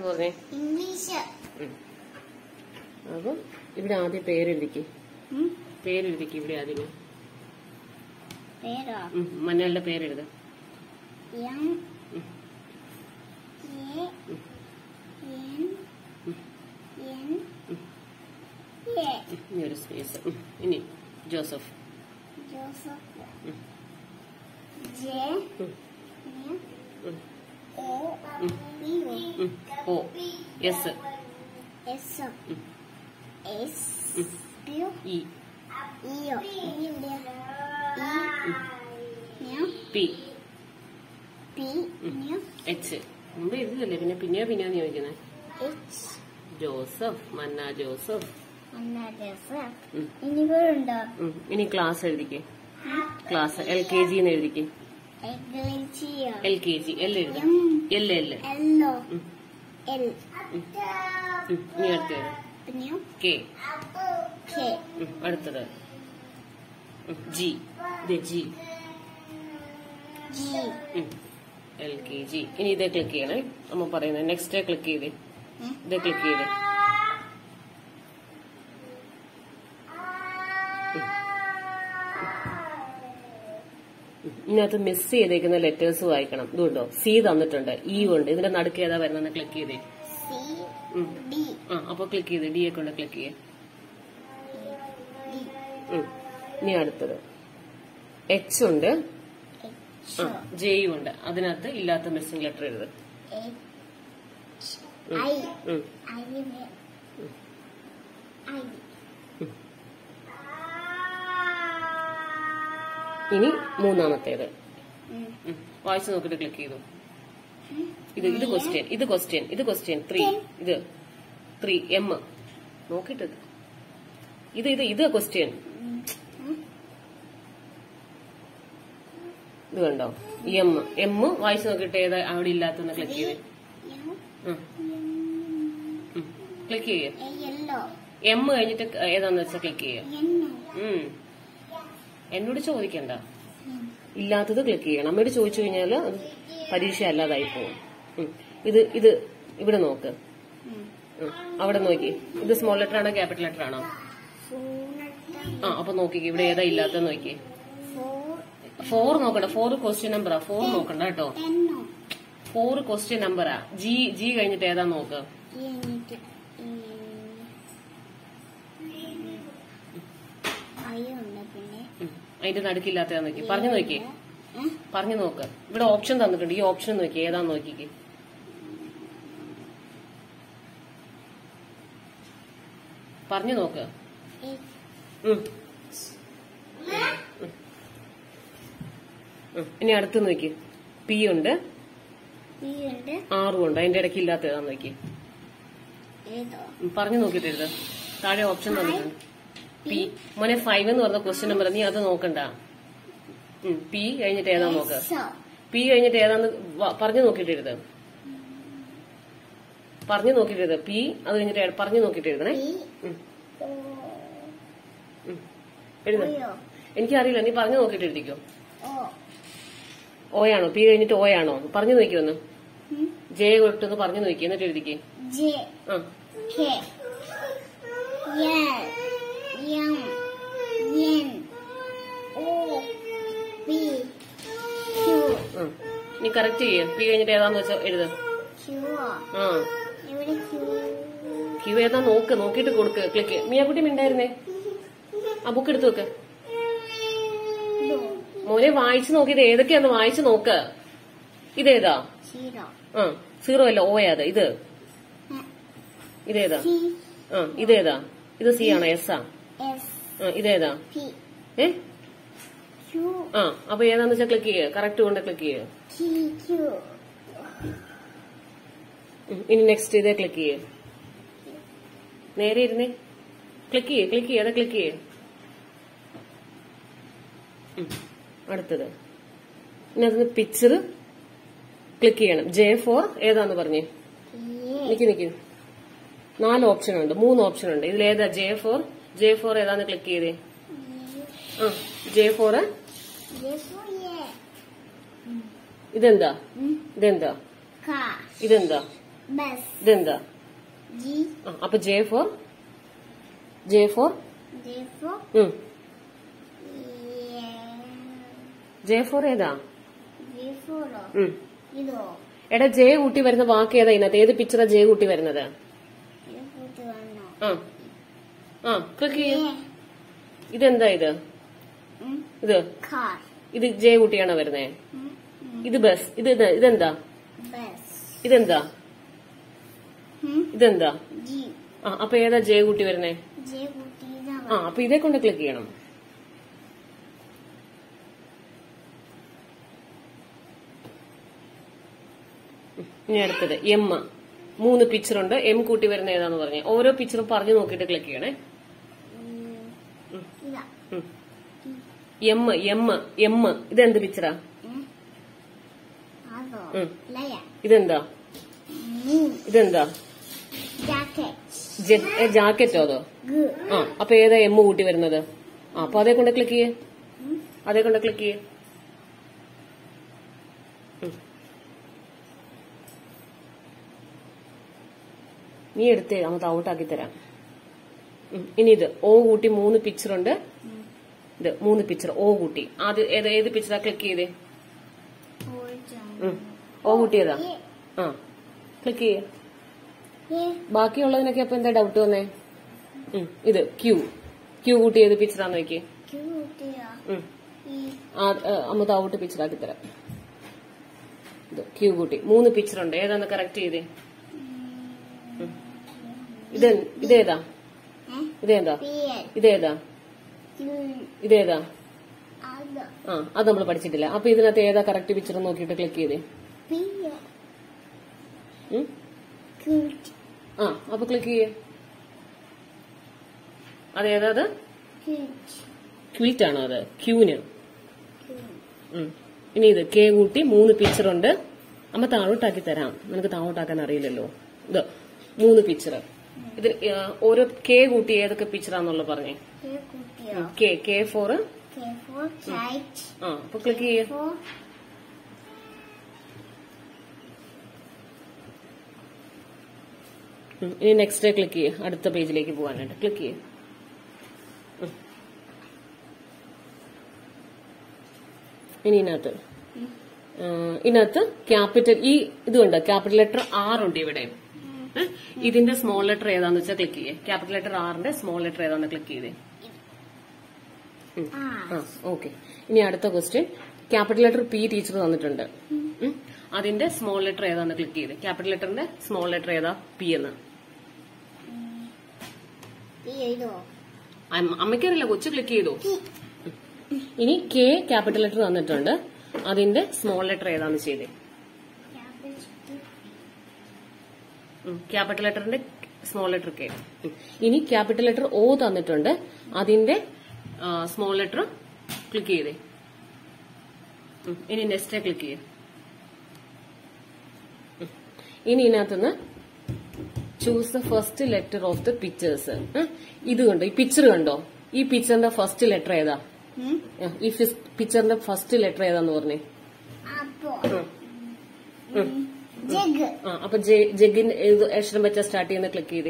പറഞ്ഞേ ഇംഗ്ലീഷ് ഉം. അപ്പൊ ഇവിടെ ആദ്യം പേരെഴുതിക്ക് ഉം. പേരെഴുതിക്ക് ഇവിടെ ആദ്യമേ പേരോ ഉം, മഞ്ഞളുടെ പേരെഴുത എം ഉം. എ എൻ ഉം. എൻ ഉം. എ ഇനി ഒരു സ്പേസ് ഇനി ജോസഫ് ജോസഫ് ഉം. ജെ ഉം. എം ഉം. ഒ ഉം. പി ഉം. ഓ എസ് എസ് ഉം. എസ് ഉം. പി ഇ ഇയോ ഇ എവിടെയാ E M P P M H മുമ്പ് എഴുതിയതല്ലേ പിന്നെ പിന്നെയോ പിന്നെയോ ചോദിക്കുന്നത് എച്ച് ജോസഫ് മന്ന ജോസഫ് അന്ന ജോസഫ് ഉം. ഇനി പേരുണ്ടോ ഉം. ഇനി ക്ലാസ് എഴുതിക്ക് ക്ലാസ് എൽ കെ ജി എന്ന് എഴുതിക്ക് എഗ്ലിച്ചിയോ എൽ കെ ജി എൽ എഴുതി എം എൽ എൽ എല്ലോ ഉം. എൽ ഉം. ഉം. ഇനി അടുത്തത് പിന്നെയോ കെ കെ ഉം. അടുത്തത് ഉം. ജി ഇത് G G L K G ഇനി ഇതേ ക്ലിക്ക് ചെയ്യണേ അമ്മ പറയുന്നത് നെക്സ്റ്റ് ക്ലിക്ക് ചെയ്തേ ഉം. ഇതേ ക്ലിക്ക് ചെയ്തേ ഇതിനകത്ത് മിസ് ചെയ്തേക്കുന്ന ലെറ്റേഴ്സ് വായിക്കണം ഇതുണ്ടോ സി തന്നിട്ടുണ്ട് ഇ ഉണ്ട് ഇതിന്റെ നടുക്ക് ഏതാ വരുന്നത് ക്ലിക്ക് ചെയ്തേ സി ഉം. ഡി ആ അപ്പൊ ക്ലിക്ക് ചെയ്ത് ഡി ഒക്കെ കൊണ്ട് ക്ലിക്ക് ചെയ്യേ ഡി ഉം. ഇനി അടുത്തത് എച്ച് ഉണ്ട് എച്ച് ആ ജെയും ഉണ്ട് അതിനകത്ത് ഇല്ലാത്ത മിസ്സിംഗ് ലെറ്റർ എഴുത് എച്ച് ഉം. ഐ ഉം. ഐ ഐ ഇനി മൂന്നാമത്തേത് ഉം. ഉം. വായിച്ചു നോക്കിട്ട് ക്ലിക്ക് ചെയ്തു ഇത് ഇത് ക്വസ്റ്റ്യൻ ഇത് ക്വസ്റ്റ്യൻ ഇത് ക്വസ്റ്റ്യൻ ത്രീ ഇത് ത്രീ എം നോക്കിട്ട് ഇത് ഇത് ഇത് ക്വസ്റ്റ്യൻ ഉം. ഉം. ഇത് കണ്ടോ എം എം വായിച്ചു നോക്കിട്ട് ഏതാ അവിടെ ഇല്ലാത്തൊന്ന് ക്ലിക്ക് ചെയ്ത് എം ക്ലിക്ക് ചെയ്യേ എ യെല്ലോ എം കഴിഞ്ഞിട്ട് ഏതാന്ന് വെച്ചാൽ ക്ലിക്ക് ചെയ്യ എന്നോ ഉം. എന്നോട് ചോദിക്കണ്ട ഇല്ലാത്തത് ക്ലിക്ക് ചെയ്യണം അമ്മയോട് ചോദിച്ചു കഴിഞ്ഞാൽ അത് പരീക്ഷ അല്ലാതായി പോകും ഉം. ഇത് ഇത് ഇവിടെ നോക്ക് ഉം. ഉം. അവിടെ നോക്കി ഇത് സ്മോൾ ലെറ്റർ ആണോ ക്യാപിറ്റൽ ലെറ്റർ ആണോ ഫോർ ആ അപ്പൊ നോക്കിക്കേ ഇവിടെ ഏതാ ഇല്ലാത്ത നോക്കി ഫോർ ഫോർ നോക്കണ്ട ഫോർ ക്വസ്റ്റ്യൻ നമ്പറാ ഫോർ നോക്കണ്ട കേട്ടോ ടെന്നോ ഫോർ ക്വസ്റ്റ്യൻ നമ്പറാ ജി ജി കഴിഞ്ഞിട്ട് ഏതാ നോക്ക് എനിക്ക് അയ്യുണ്ട് പിന്നെ ഉം. അതിന്റെ നടുക്കില്ലാത്ത നോക്കി പറഞ്ഞു നോക്കി ഉം. പറഞ്ഞു നോക്ക് ഇവിടെ ഓപ്ഷൻ തന്നിട്ടുണ്ട് ഈ ഓപ്ഷൻ നോക്കി ഏതാ നോക്കിക്ക് പറഞ്ഞു നോക്ക് എ- ഉം. ഉം. ഉം. ഇനി അടുത്ത് നോക്കി പി ഉണ്ട് ഈ ഉണ്ട് ആറും ഉണ്ട് അതിന്റെ ഇടയ്ക്ക് ഇല്ലാത്ത ഏതാ നോക്കി ഏതോ ഉം. പറഞ്ഞു നോക്കിട്ട് എഴുത താഴെ ഓപ്ഷൻ തന്നിട്ടുണ്ട് പി മോനെ ഫൈവ് എന്ന് പറഞ്ഞ ക്വസ്റ്റ്യൻ നമ്പർ നീ അത് നോക്കണ്ട ഉം. പി കഴിഞ്ഞിട്ട് ഏതാ നോക്ക് സോ പി കഴിഞ്ഞിട്ട് ഏതാന്ന് വ- പറഞ്ഞു നോക്കിട്ട് എഴുത് പറഞ്ഞു നോക്കിട്ട് എഴുത് പി അത് കഴിഞ്ഞിട്ട് ഏ- പറഞ്ഞു നോക്കിട്ട് എഴുതണേ പി ഉം. ഓ ഉം. എഴുത ഓയോ എനിക്കറിയില്ല നീ പറഞ്ഞു നോക്കിട്ട് എഴുതിക്കോ ഓ ഓയാണോ പി കഴിഞ്ഞിട്ട് ഓയാണോ പറഞ്ഞു നോക്കിയൊന്ന് ഉം. ജെ കൊട്ടൊന്ന് പറഞ്ഞു നോക്കി എന്നിട്ട് എഴുതിക്കേ ജെ ആ K L M N O P Q ആ. നീ കറക്റ്റ് ചെയ്യേ പി കഴിഞ്ഞിട്ട് ഏതാന്ന് വെച്ചാ എഴുത് ക്യു ആ ഇവിടെ ക്യു ക്യൂ ഏതാ നോക്ക് നോക്കിയിട്ട് കൊടുക്ക് ക്ലിക്ക് മിയാക്കുട്ടി മിണ്ടായിരുന്നേ ആ ബുക്ക് എടുത്തു വെക്ക് ലോ മോനെ വായിച്ചു നോക്കിയത് ഏതൊക്കെയാന്ന് വായിച്ചു നോക്ക് ഇതേതാ സീറോ ആ സീറോ അല്ല ഓയാ അത് ഇത് ഇതേതാ സി ആ ഇതേതാ ഇത് സി ആണോ എസ് ആ എസ് ആ ഇതേതാ പി ഏ ക്യു ആ അപ്പൊ ഏതാന്ന് വെച്ചാൽ ക്ലിക്ക് ചെയ്യുക കറക്റ്റ് കൊണ്ട് ക്ലിക്ക് ചെയ്യുക ടി ക്യു ഇനി നെക്സ്റ്റ് ഇതേ ക്ലിക്ക് ചെയ്യുക നേരെ ഇരുന്നേ ക്ലിക്ക് ചെയ്യേ ക്ലിക്ക് ചെയ്യേ അതെ ക്ലിക്ക് ചെയ്യേ ഉം. അടുത്തത് ഇനി അതിന് പിക്ചർ ക്ലിക്ക് ചെയ്യണം ജെ ഫോർ ഏതാന്ന് പറഞ്ഞേ എ നിക്ക് നിക്ക് നാല് ഓപ്ഷൻ ഉണ്ട് മൂന്ന് ഓപ്ഷൻ ഉണ്ട് ഇതിൽ ഏതാ ജെ ഫോർ ജെ ഫോർ ഏതാന്ന് ക്ലിക്ക് ചെയ്തേ ആ ജെ ഫോർ ജെഫു എ ഇതെന്താ ഉം. ഇതെന്താ കാ ഇതെന്താ Bus. ഇതെന്താ G. ആ, അപ്പൊ J for J for J for yeah. J for ഏതാ J for ഉം. ഇതോ എടാ ജെ കൂട്ടി വരുന്ന വാക്ക് ഏതാ ഇതിനകത്ത് ഏത് പിക്ചറാ ജെ കൂട്ടി വരുന്നത് ഇത് കൂട്ടി വന്നോ ആ ആ ക്ലിക്ക് ചെയ്യ ഇതെന്താ ഇത് ഇത് കാർ ഇത് ജെ കൂട്ടിയാണോ വരുന്നേ ഇത് ബസ് ഇത് ഇത് ഇതെന്താ ബസ് ഇതെന്താ ഇതെന്താ ജി ആ അപ്പൊ ഏതാ ജെ കൂട്ടി വരുന്നേ ജെ കൂട്ടി ഇതാ ആ അപ്പൊ ഇതേ കൊണ്ട് ക്ലിക്ക് ചെയ്യണം ഉം, ഇനി അടുത്തത് എം മൂന്ന് പിക്ചർ ഉണ്ട് എം കൂട്ടി വരുന്ന ഏതാന്ന് പറഞ്ഞേ ഓരോ പിക്ചറും പറഞ്ഞു നോക്കിയിട്ട് ക്ലിക്ക് ചെയ്യണേ ഇതാ എം എം എം ഇതെന്ത് പിക്ചറാ ഉം. അതോ ഉം. ലയ ഇതെന്താ മൂൺ ഇതെന്താ ജാക്കറ്റ് ജാക്കറ്റോ അതോ ഗ ആ അപ്പൊ ഏതാ എം കൂട്ടി വരുന്നത് ആ അപ്പൊ അതേ കൊണ്ട് ക്ലിക്ക് ചെയ്യേ അതേ കൊണ്ട് ക്ലിക്ക് ചെയ്യേ ഉം. നീ എടുത്തേ നമുക്ക് ഔട്ടാക്കി തരാം ഉം. ഇനി ഇത് ഓ കൂട്ടി മൂന്ന് പിക്ചർ ഉണ്ട് ഇത് മൂന്ന് പിക്ചർ ഓ കൂട്ടി ആദ്യം ഏത് ഏത് പിക്ചറാ ക്ലിക്ക് ചെയ്തേ ഉം. ഓ കൂട്ടിയതാ ആ ക്ലിക്ക് ചെയ്യേ ബാക്കിയുള്ളതിനൊക്കെ അപ്പൊ എന്താ ഡൗട്ട് വന്നേ ഉം. ഇത് ക്യൂ ക്യൂ കൂട്ടി ഏത് പിക്ചറാന്ന് നോക്കിയേ ക്യൂട്ടിയാ ഉം. ഈ ആ, ആ, അമ്മ ഔട്ട് പിക്ചറാക്കി തരാം ഇത് ക്യൂ കൂട്ടി മൂന്ന് പിക്ചർ ഉണ്ട് ഏതാന്ന് കറക്റ്റ് ചെയ്തേ ഉം. ഇത് ഇതേതാ ഏ ഇതേതാ പിയൽ ഇതേതാ ക്യൂ ഇതേതാ അത് ആ അത് നമ്മൾ പഠിച്ചിട്ടില്ല അപ്പൊ ഇതിനകത്ത് ഏതാ കറക്റ്റ് പിക്ചർ നോക്കിയിട്ട് ക്ലിക്ക് ചെയ്തേ പിയൽ ഉം? ക്യൂട്ട് ആ അപ്പൊ ക്ലിക്ക് ചെയ്യേ അതേതാ അത് ക്യൂട്ട് ക്വിൽറ്റ് ആണോ അത് ക്യൂന് ഉം. ഇനി ഇത് കെ കൂട്ടി മൂന്ന് പിക്ചർ ഉണ്ട് അമ്മ താഴോട്ടാക്കി തരാം നിനക്ക് താഴോട്ടാക്കാൻ അറിയില്ലല്ലോ ഇത് മൂന്ന് പിക്ചർ ഇത് ആ, ഓരോ കെ കൂട്ടി ഏതൊക്കെ പിക്ചറാന്നുള്ളത് പറഞ്ഞേ ക്യൂട്ടിയോ K K for K for kite. ആ അപ്പൊ ക്ലിക്ക് ചെയ്യേ For ഉം. ഇനി നെക്സ്റ്റ് ക്ലിക്ക് ചെയ്യേ അടുത്ത പേജിലേക്ക് പോകാനായിട്ട് ക്ലിക്ക് ചെയ്യേ ഉം. ഇനി ഇതിനകത്ത് ആ, ഇതിനകത്ത് ക്യാപിറ്റൽ ഈ ഇതുണ്ട് ക്യാപിറ്റൽ ലെറ്റർ ആർ ഉണ്ട് ഇവിടെ ഏ? ഇതിന്റെ സ്മോൾ ലെറ്റർ ഏതാന്ന് വെച്ചാൽ ക്ലിക്ക് ചെയ്യേ ക്യാപിറ്റൽ ലെറ്റർ ആറിന്റെ സ്മോൾ ലെറ്റർ ഏതാന്ന് ക്ലിക്ക് ചെയ്തേ R. ആ ഓക്കെ ഇനി അടുത്ത question capital letter P teacher തന്നിട്ടുണ്ട് ഉം. അതിന്റെ സ്മോൾ ലെറ്റർ ഏതാന്ന് ക്ലിക്ക് ചെയ്ത് ക്യാപിറ്റൽ ലെറ്ററിന്റെ സ്മോൾ ലെറ്റർ ഏതാ പി എന്ന് P ഇതോ അമ്മ- അമ്മയ്ക്കറിയില്ല കൊച്ചു ക്ലിക്ക് ചെയ്തു ഇനി കെ ക്യാപിറ്റൽ ലെറ്റർ തന്നിട്ടുണ്ട് അതിന്റെ സ്മോൾ ലെറ്റർ ഏതാന്ന് ചെയ്തേ ക്യാപിറ്റൽ ലെറ്ററിന്റെ സ്മോൾ ലെറ്റർ കെ ഇനി ക്യാപിറ്റൽ ലെറ്റർ ഒ തന്നിട്ടുണ്ട് അതിന്റെ സ്മോൾ ലെറ്റർ ക്ലിക്ക് ചെയ്തേ ഉം. ഇനി നെക്സ്റ്റ് ക്ലിക്ക് ചെയ്യേ ഉം. ഇനി ഇതിനകത്തുനിന്ന് choose the first letter of the pictures ഇത് കണ്ടോ ഈ പിക്ചർ കണ്ടോ ഈ പിക്ചറിന്റെ ഫസ്റ്റ് ലെറ്റർ ഏതാ ഉം. ആ, ഈ പിക്ചറിന്റെ ഫസ്റ്റ് ലെറ്റർ ഏതാന്ന് പറഞ്ഞേ അപ്പോ ഉം. ജഗ് ആ അപ്പൊ ജെ- ജഗിൻ ഏത് അക്ഷരം വെച്ചാ സ്റ്റാർട്ട് ചെയ്യുന്ന ക്ലിക്ക് ചെയ്തേ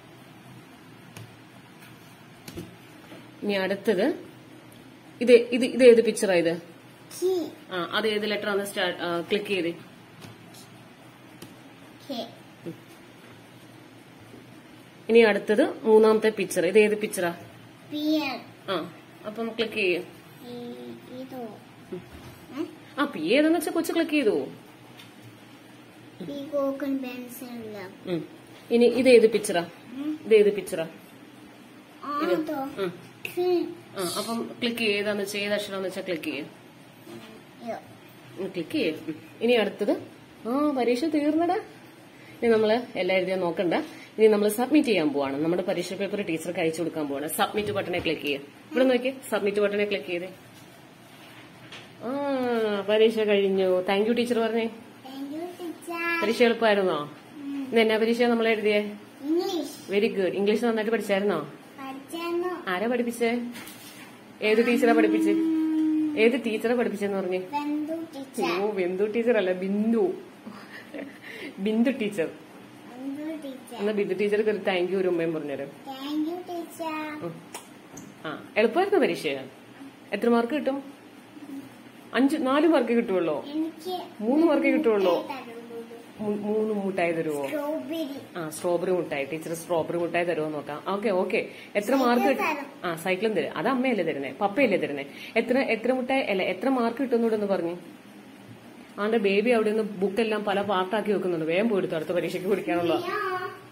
ഇനി അടുത്തത് ഇത് ഇത് ഇത് ഏത് പിക്ചറാ ഇത് കി ആ അത് ഏത് ലെറ്റർ ആണ് ക്ലിക്ക് ചെയ്തേ കെ ഇനി അടുത്തത് മൂന്നാമത്തെ പിക്ചർ ഇത് ഏത് പിക്ചറാ പിയൽ ആ അപ്പം ക്ലിക്ക് ചെയ്യേ ഇതോ ആ പി ഏതെന്ന് വെച്ചാൽ കൊച്ചു ക്ലിക്ക് ചെയ്തു ഈ കോക്കൻ പെൻസിൽ ഉം. ഇനി ഇത് ഏത് പിക്ചറാ ഇത് ഏത് പിക്ചറാ അതോ ഉം. കി ആ അപ്പം ക്ലിക്ക് ചെയ്താന്ന് വെച്ചാൽ ഏത് അക്ഷരാന്ന് വെച്ചാൽ ക്ലിക്ക് ചെയ്യേ ഇതോ ക്ലിക്ക് ചെയ്യേ ഉം. ഇനി അടുത്തത് ആ പരീക്ഷ തീർന്നടാ ഇനി നമ്മള് എല്ലാം എഴുതിയാൽ നോക്കണ്ട ഇനി നമ്മൾ സബ്മിറ്റ് ചെയ്യാൻ പോവാണ് നമ്മുടെ പരീക്ഷ പേപ്പർ ടീച്ചർക്ക് അയച്ചു കൊടുക്കാൻ പോവാണ് സബ്മിറ്റ് ബട്ടനെ ക്ലിക്ക് ചെയ്യേ ഇവിടെ നോക്കിയേ സബ്മിറ്റ് ബട്ടനെ ക്ലിക്ക് ചെയ്തേ ആ പരീക്ഷ കഴിഞ്ഞു താങ്ക് യു ടീച്ചർ പറഞ്ഞേ താങ്ക് യു ടീച്ചർ പരീക്ഷ എളുപ്പമായിരുന്നോ ഇന്ന് എന്നാ പരീക്ഷ നമ്മൾ എഴുതിയേ ഇംഗ്ലീഷ് വെരി ഗുഡ് ഇംഗ്ലീഷ് നന്നായിട്ട് പഠിച്ചായിരുന്നോ പഠിച്ചാണോ ആരാ പഠിപ്പിച്ചേ ഏത് ടീച്ചറാ പഠിപ്പിച്ചേ ഏത് ടീച്ചറെ പഠിപ്പിച്ചെന്ന് പറഞ്ഞേ ബന്ധു ടീച്ചർ ഓ ബിന്ദു ടീച്ചർ അല്ല Bindu Bindu teacher thank you teacher എന്നാ ബിന്ദു ടീച്ചർക്ക് ഒരു താങ്ക് യു ഒരു ഉമ്മയും പറഞ്ഞുതരും താങ്ക് യു ടീച്ചർ ഉം. ആ എളുപ്പമായിരുന്നു പരീക്ഷ എത്ര മാർക്ക് കിട്ടും അഞ്ച് നാല് മാർക്ക് കിട്ടുമല്ലോ എനിക്ക് മൂന്ന് മാർക്കേ കിട്ടുള്ളൂ തരുള്ളൂ മൂ- മൂന്ന് മുട്ടായി തരുമോ സ്ട്രോബെറി ആ സ്ട്രോബെറി മുട്ടായി ടീച്ചർ സ്ട്രോബെറി മുട്ടായി തരുമോ നോക്കാം ഓക്കെ ഓക്കെ എത്ര മാർക്ക് കിട്ടും തരും. ആ സൈക്കിളും തരും അത് അമ്മയല്ലേ തരുന്നേ പപ്പയല്ലേ തരുന്നേ എത്ര എത്ര മുട്ടായി അല്ല എത്ര മാർക്ക് കിട്ടുന്നൂടെ എന്ന് പറഞ്ഞു ആണ്ടെ ബേബി അവിടെ നിന്ന് ബുക്കെല്ലാം പല പാർട്ടാക്കി വെക്കുന്നുണ്ട് വേഗം പോയെടുത്തു അടുത്ത പരീക്ഷയ്ക്ക് പിടിക്കാനുള്ള ഞാൻ